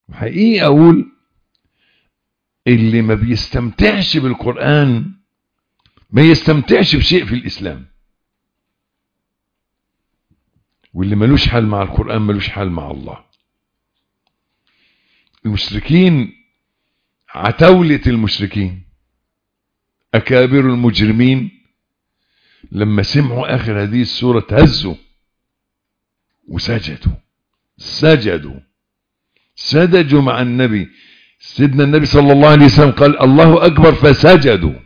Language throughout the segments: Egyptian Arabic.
حقيقي اقول اللي ما بيستمتعش بالقرآن ما يستمتعش بشيء في الإسلام واللي ملوش حال مع القرآن ملوش حال مع الله المشركين عتولة المشركين أكابر المجرمين لما سمعوا آخر هذه السورة هزوا وسجدوا سجدوا سجدوا مع النبي سيدنا النبي صلى الله عليه وسلم قال الله أكبر فسجدوا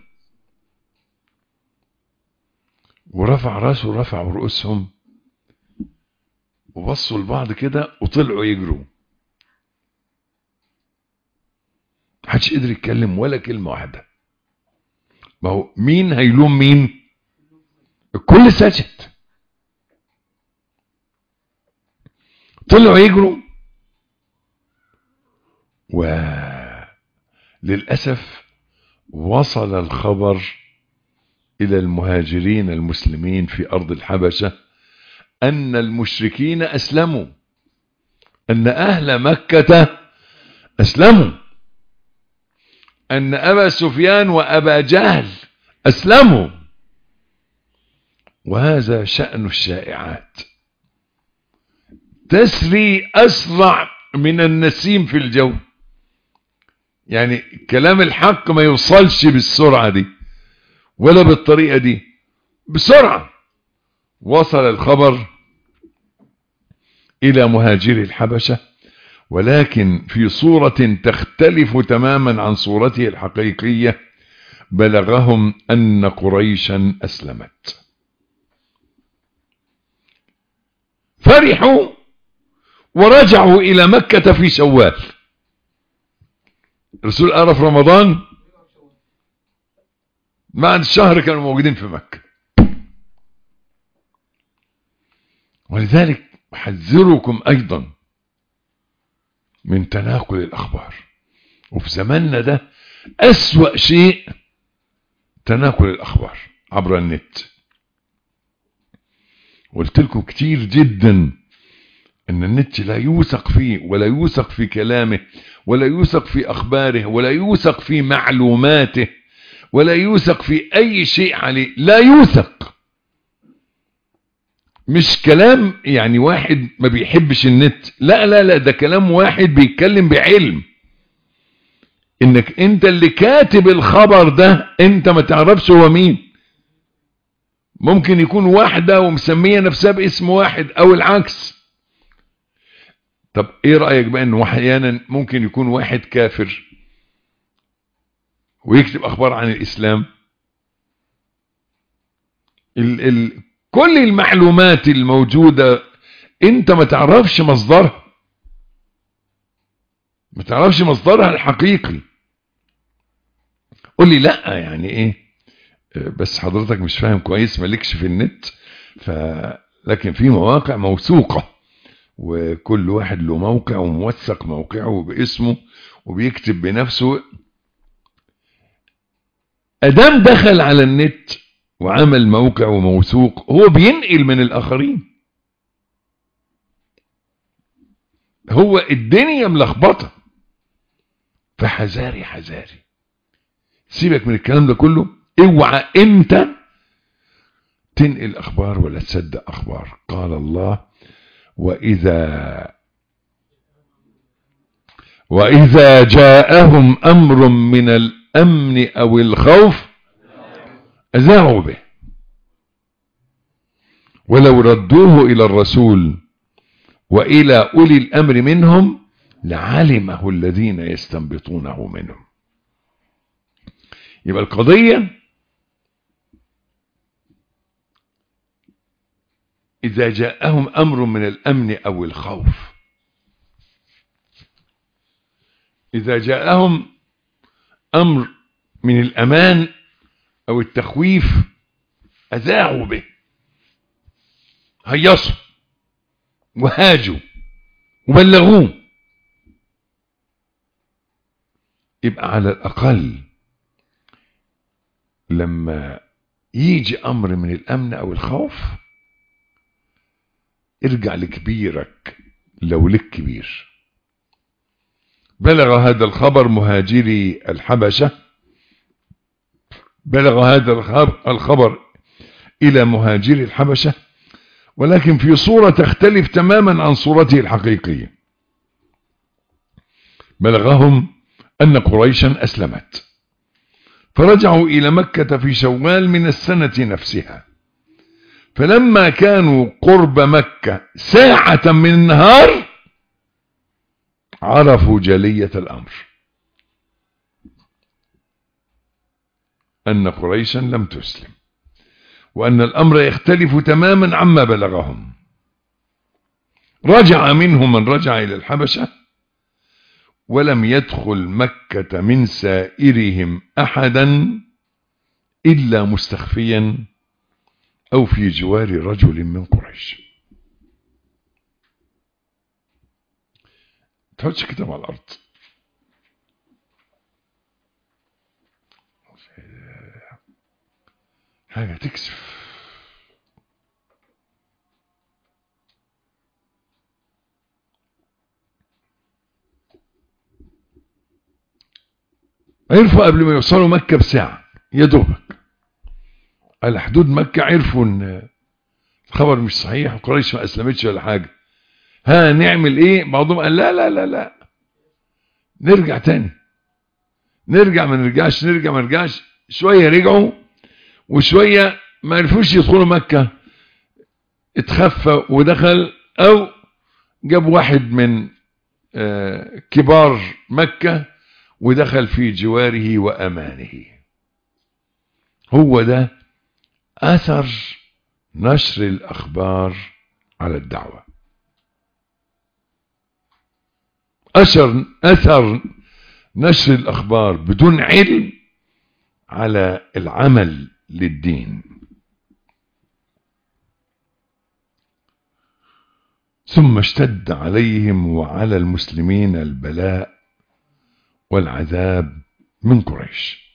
ورفع راسه ورفعوا رؤوسهم وبصوا لبعض كده وطلعوا يجروا محدش قدر يتكلم ولا كلمة واحدة ما هو مين هيلوم مين الكل سجد طلعوا يجروا وللأسف وصل الخبر إلى المهاجرين المسلمين في أرض الحبشة أن المشركين أسلموا أن أهل مكة أسلموا أن أبا سفيان وأبا جهل أسلموا وهذا شأن الشائعات تسري أسرع من النسيم في الجو يعني كلام الحق ما يوصلش بالسرعة دي ولا بالطريقة دي بسرعة وصل الخبر إلى مهاجري الحبشة ولكن في صورة تختلف تماما عن صورته الحقيقية بلغهم أن قريشا أسلمت فرحوا ورجعوا إلى مكة في شوال الرسول قال في رمضان بعد الشهر كانوا موجودين في مكة ولذلك أحذركم أيضا من تناقل الأخبار وفي زماننا ده أسوأ شيء تناقل الأخبار عبر النت قلت لكم كتير جدا ان النت لا يوثق فيه ولا يوثق في كلامه ولا يوثق في اخباره ولا يوثق في معلوماته ولا يوثق في اي شيء عليه لا يوثق مش كلام يعني واحد ما بيحبش النت لا لا لا ده كلام واحد بيتكلم بعلم انك انت اللي كاتب الخبر ده انت ما تعرفش هو مين ممكن يكون واحدة ومسمية نفسها باسم واحد او العكس طب ايه رأيك بقى انه احيانا ممكن يكون واحد كافر ويكتب اخبار عن الاسلام ال ال كل المعلومات الموجودة انت ما تعرفش مصدرها ما تعرفش مصدرها الحقيقي قول لي لا يعني ايه بس حضرتك مش فاهم كويس مالكش في النت ف لكن في مواقع موثوقة وكل واحد له موقع وموثق موقعه باسمه وبيكتب بنفسه ادام دخل على النت وعمل موقع وموثوق هو بينقل من الاخرين هو الدنيا ملخبطه فحذاري حذاري سيبك من الكلام ده كله اوعى انت تنقل اخبار ولا تصدق اخبار قال الله واذا واذا جاءهم امر من الامن او الخوف اذاعوا به ولو ردوه الى الرسول والى اولي الامر منهم لعلمه الذين يستنبطونه منهم يبقى القضيه إذا جاءهم أمر من الأمن أو الخوف إذا جاءهم أمر من الأمان أو التخويف أذاعوا به هيصوا وهاجوا وبلغوه يبقى على الأقل لما يجي أمر من الأمن أو الخوف ارجع لكبيرك لو لك كبير بلغ هذا الخبر مهاجري الحبشة بلغ هذا الخبر إلى مهاجري الحبشة ولكن في صورة تختلف تماما عن صورته الحقيقية بلغهم أن قريشا أسلمت فرجعوا إلى مكة في شوال من السنة نفسها فلما كانوا قرب مكة ساعة من النهار عرفوا جلية الأمر أن قريشا لم تسلم وأن الأمر يختلف تماما عما بلغهم رجع منهم من رجع إلى الحبشة ولم يدخل مكة من سائرهم أحدا إلا مستخفيا أو في جوار رجل من قريش تحطش كتاب على الأرض حاجة تكسف عرفوا قبل ما يوصلوا مكة بساعة يا دوبك على حدود مكة عرفوا ان الخبر مش صحيح وقريش ما اسلمتش ولا حاجة ها نعمل ايه بعضهم قال لا لا لا لا نرجع تاني نرجع ما نرجعش نرجع ما نرجعش شوية رجعوا وشوية ما عرفوش يدخلوا مكة اتخفى ودخل او جاب واحد من آه كبار مكة ودخل في جواره وأمانه هو ده أثر نشر الأخبار على الدعوة أثر, أثر نشر الأخبار بدون علم على العمل للدين ثم اشتد عليهم وعلى المسلمين البلاء والعذاب من قريش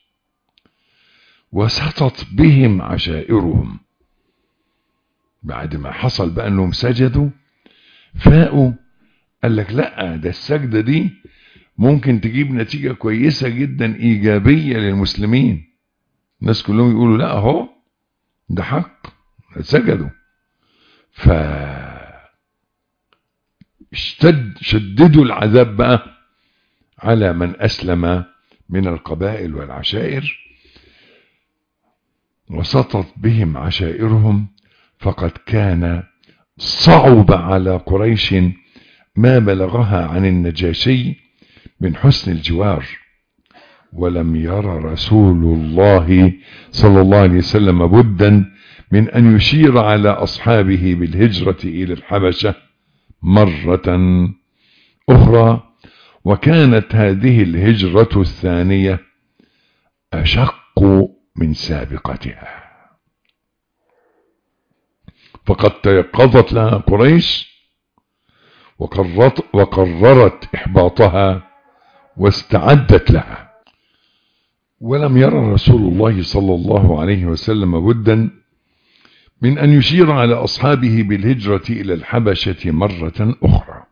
وسطت بهم عشائرهم بعد ما حصل بقى انهم سجدوا فاقوا قال لك لا ده السجدة دي ممكن تجيب نتيجة كويسة جدا ايجابية للمسلمين الناس كلهم يقولوا لا اهو ده حق سجدوا ف اشتد شددوا العذاب بقى على من أسلم من القبائل والعشائر وسطت بهم عشائرهم فقد كان صعب على قريش ما بلغها عن النجاشي من حسن الجوار ولم ير رسول الله صلى الله عليه وسلم بدا من أن يشير على أصحابه بالهجرة إلى الحبشة مرة أخرى وكانت هذه الهجرة الثانية أشق من سابقتها فقد تيقظت لها قريش وقررت, وقررت إحباطها واستعدت لها ولم يرى رسول الله صلى الله عليه وسلم بدا من أن يشير على أصحابه بالهجرة إلى الحبشة مرة أخرى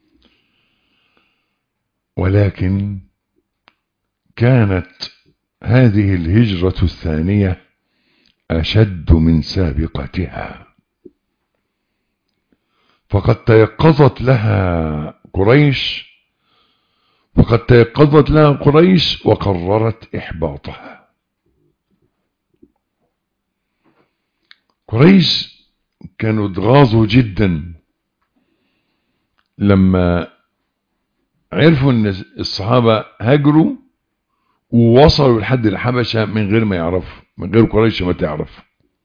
ولكن كانت هذه الهجرة الثانية أشد من سابقتها فقد تيقظت لها قريش فقد تيقظت لها قريش وقررت إحباطها قريش كانوا اتغاظوا جدا لما عرفوا ان الصحابة هاجروا ووصلوا لحد الحبشة من غير ما يعرفوا من غير قريش ما تعرف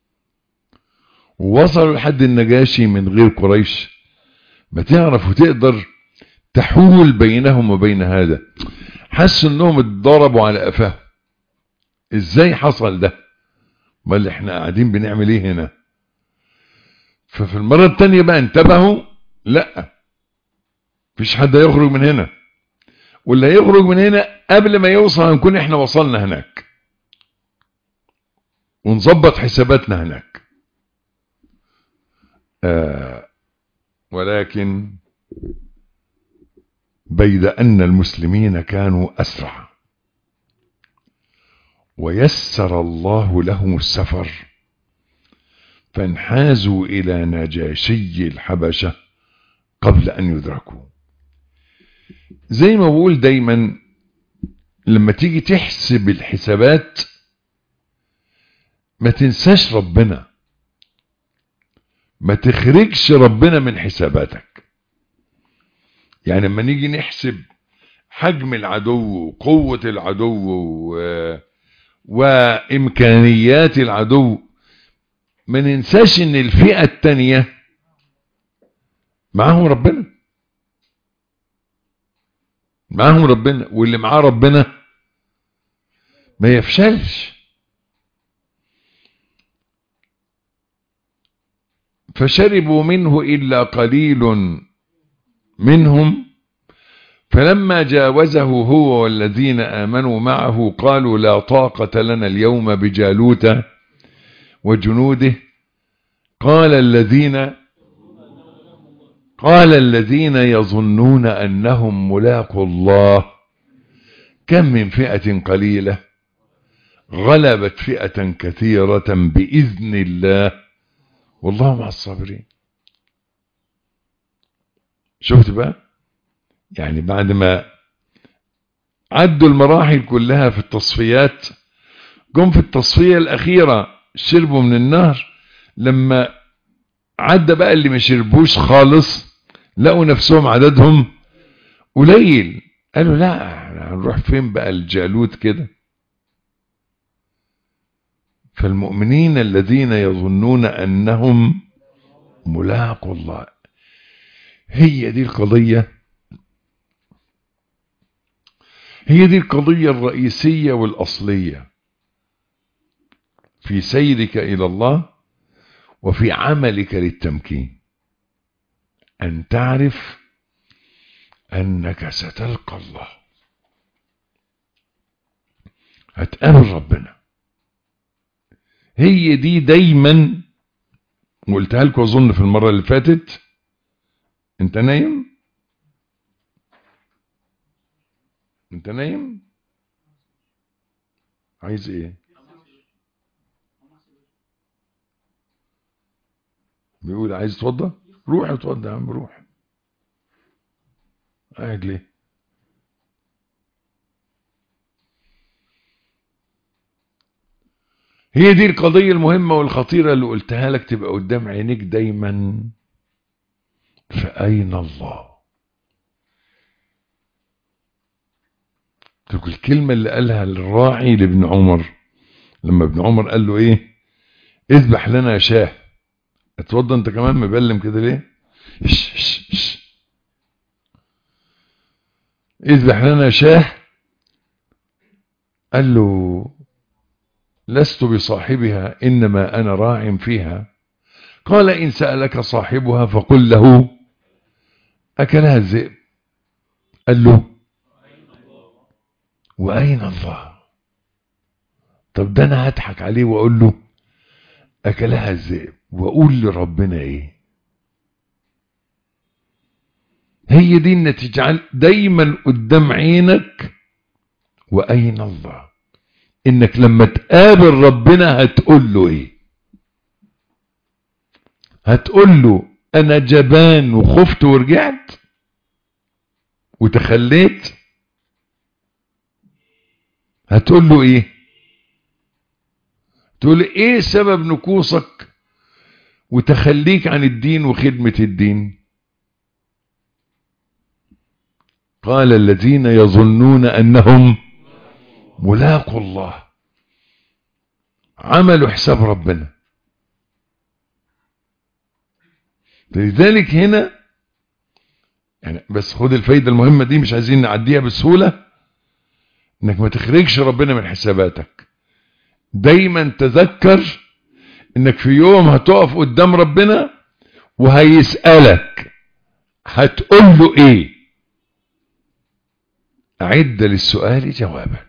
ووصلوا لحد النجاشي من غير قريش ما تعرف وتقدر تحول بينهم وبين هذا حسوا انهم اتضربوا على قفاهم ازاي حصل ده ما اللي احنا قاعدين بنعمل ايه هنا ففي المرة التانية بقى انتبهوا لا مفيش حد هيخرج من هنا واللي هيخرج من هنا قبل ما يوصل هنكون احنا وصلنا هناك ونظبط حساباتنا هناك آه ولكن بيد أن المسلمين كانوا أسرع ويسر الله لهم السفر فانحازوا إلى نجاشي الحبشة قبل أن يدركوا زي ما بقول دايما لما تيجي تحسب الحسابات ما تنساش ربنا ما تخرجش ربنا من حساباتك يعني لما نيجي نحسب حجم العدو وقوة العدو و... وإمكانيات العدو ما ننساش ان الفئة التانية معاهم ربنا معاهم ربنا واللي معاه ربنا ما يفشلش فشربوا منه إلا قليل منهم فلما جاوزه هو والذين آمنوا معه قالوا لا طاقة لنا اليوم بجالوت وجنوده قال الذين قال الذين يظنون أنهم ملاقوا الله كم من فئة قليلة غلبت فئة كثيرة بإذن الله والله مع الصابرين شفت بقى يعني بعد ما عدوا المراحل كلها في التصفيات جم في التصفية الأخيرة شربوا من النهر لما عدى بقى اللي ما شربوش خالص لقوا نفسهم عددهم قليل قالوا لا هنروح فين بقى الجالوت كده فالمؤمنين الذين يظنون أنهم ملاقوا الله هي دي القضية هي دي القضية الرئيسية والأصلية في سيرك إلى الله وفي عملك للتمكين أن تعرف أنك ستلقى الله هتقابل ربنا هي دي دايما قلتها لكم أظن في المرة اللي فاتت أنت نايم أنت نايم عايز إيه بيقول عايز تتوضى روح اتوضى يا عم روح قاعد ليه هي دي القضية المهمة والخطيرة اللي قلتها لك تبقى قدام عينيك دايما فأين الله تقول الكلمة اللي قالها الراعي لابن عمر لما ابن عمر قال له ايه اذبح لنا شاه اتوضى انت كمان مبلم كده ليه ش ش ش. اذبح لنا شاه قال له لست بصاحبها إنما أنا راع فيها قال إن سألك صاحبها فقل له أكلها الذئب قال له وأين الله طب ده أنا هضحك عليه وأقول له أكلها الذئب وأقول لربنا إيه هي دي ان تجعل دايما قدام عينك وأين الله انك لما تقابل ربنا هتقول له ايه هتقول له انا جبان وخفت ورجعت وتخليت هتقول له ايه تقول ايه سبب نكوصك وتخليك عن الدين وخدمة الدين قال الذين يظنون انهم ملاقوا الله عملوا حساب ربنا لذلك هنا يعني بس خد الفايدة المهمة دي مش عايزين نعديها بسهولة انك ما تخرجش ربنا من حساباتك دايما تذكر انك في يوم هتقف قدام ربنا وهيسألك هتقول له ايه اعد للسؤال جوابا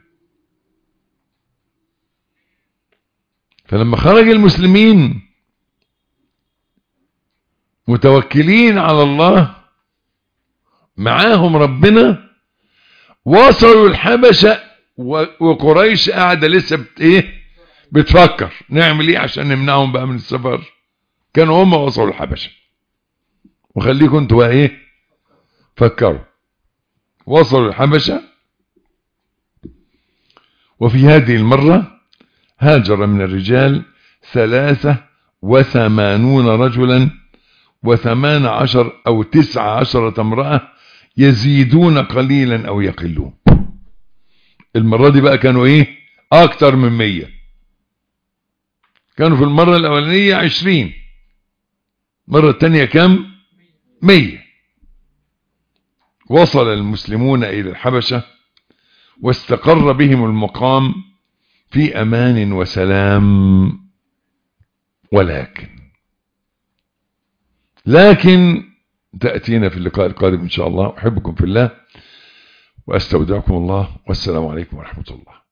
فلما خرج المسلمين متوكلين على الله معاهم ربنا وصلوا الحبشة وقريش قاعدة لسه بت ايه بتفكر نعمل ايه عشان نمنعهم بقى من السفر كانوا هم وصلوا الحبشة وخليكم انتوا بقى ايه فكروا وصلوا الحبشة وفي هذه المرة هاجر من الرجال ثلاثة وثمانون رجلا وثمان عشر أو تسع عشرة امرأة يزيدون قليلا أو يقلون المرة دي بقى كانوا ايه اكتر من مية كانوا في المرة الاولانية عشرين مرة التانية كم مية وصل المسلمون الى الحبشة واستقر بهم المقام في امان وسلام ولكن لكن تأتينا في اللقاء القادم إن شاء الله أحبكم في الله وأستودعكم الله والسلام عليكم ورحمة الله